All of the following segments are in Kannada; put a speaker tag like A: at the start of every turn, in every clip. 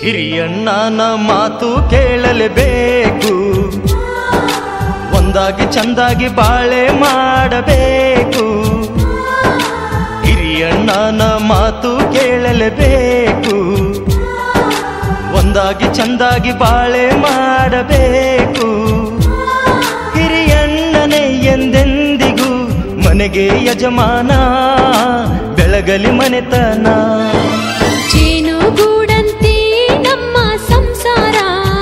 A: ಹಿರಿಯಣ್ಣನ ಮಾತು ಕೇಳಲೇಬೇಕು ಒಂದಾಗಿ ಚಂದಾಗಿ ಬಾಳೆ ಮಾಡಬೇಕು ಹಿರಿಯಣ್ಣನ ಮಾತು ಕೇಳಲೇಬೇಕು ಒಂದಾಗಿ ಚಂದಾಗಿ ಬಾಳೆ ಮಾಡಬೇಕು ಹಿರಿಯಣ್ಣನೇ ಎಂದೆಂದಿಗೂ ಮನೆಗೆ ಯಜಮಾನ ಬೆಳಗಲಿ ಮನೆತನ
B: ಜೇನುಗೂಡಂತೆ ನಮ್ಮ ಸಂಸಾರ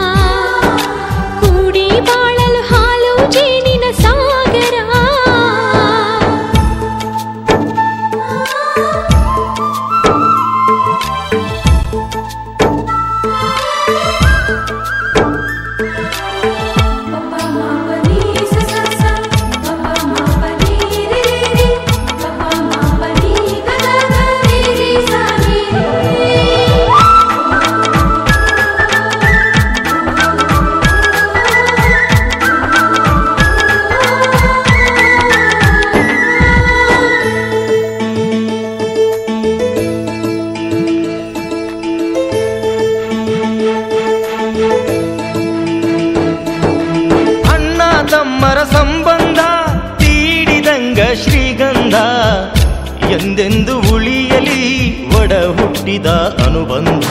B: ಕೂಡಿ ಬಾಳಲು ಹಾಲು ಜೇನಿನ ಸಾಗರ
A: ಅಣ್ಣ ತಮ್ಮರ ಸಂಬಂಧ ತೀಡಿದಂಗ ಶ್ರೀಗಂಧ ಎಂದೆಂದು ಉಳಿಯಲಿ ಒಡ ಹುಟ್ಟಿದ ಅನುಬಂಧ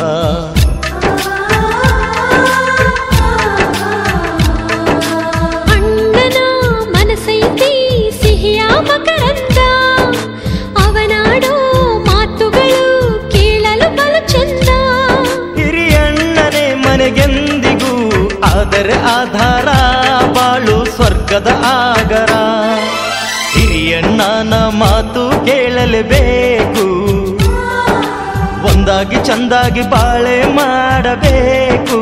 B: ಅಣ್ಣನ ಮನಸೈತಿ ಸಿಹಿಯ ಮಕರಂದ ಅವನಾಡೋ ಮಾತುಗಳು ಕೇಳಲು ಬಲು ಚಂದ
A: ಹಿರಿಯಣ್ಣನೇ ಮನೆಗೆಂದಿಗೂ ಆದರೆ ಆಧಾರ ಬಾಳು ಸ್ವರ್ಗದ ಆಗರ ಹಿರಿಯಣ್ಣನ ಮಾತು ಕೇಳಲೇಬೇಕು ಒಂದಾಗಿ ಚಂದಾಗಿ ಬಾಳೆ ಮಾಡಬೇಕು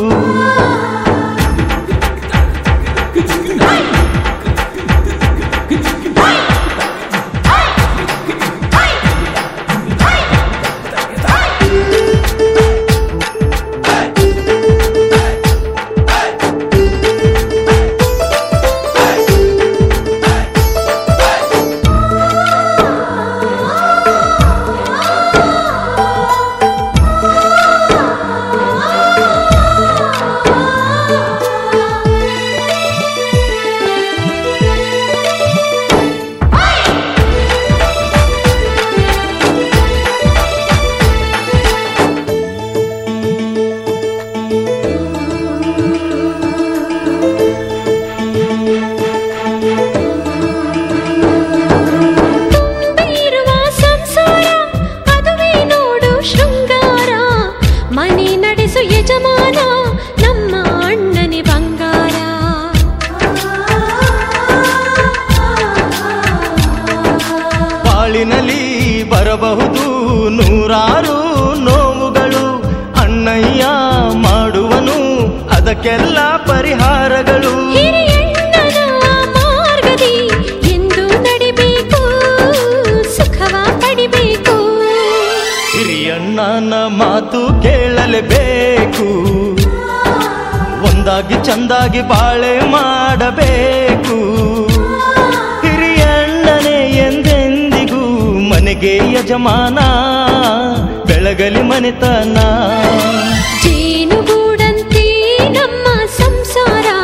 B: ತುಂಬಿರುವ ಸಂಸಾರ ಅದುವೇ ನೋಡು ಶೃಂಗಾರ ಮನೆ ನಡೆಸು ಯಜಮಾನ ನಮ್ಮ ಅಣ್ಣನೆ ಬಂಗಾರ
A: ಬಾಳಿನಲ್ಲಿ ಬರಬಹುದು ನೂರಾರು ನೋವುಗಳು ಅಣ್ಣಯ್ಯ ಮಾಡುವನು ಅದಕ್ಕೆಲ್ಲ ಪರಿಹಾರಗಳು
B: ಹಿರಿಯಣ್ಣನ ಮಾರ್ಗದಿ ಎಂದು ನಡಿಬೇಕು ಸುಖವ ಪಡಿಬೇಕು
A: ಹಿರಿಯಣ್ಣನ ಮಾತು ಕೇಳಲೇಬೇಕು ಒಂದಾಗಿ ಚಂದಾಗಿ ಬಾಳೆ ಮಾಡಬೇಕು ಹಿರಿಯಣ್ಣನೇ ಎಂದೆಂದಿಗೂ ಮನೆಗೆ ಯಜಮಾನ ಬೆಳಗಲಿ ಮನೆತನ
B: ಜೇನುಗೂಡಂತೆ ನಮ್ಮ ಸಂಸಾರ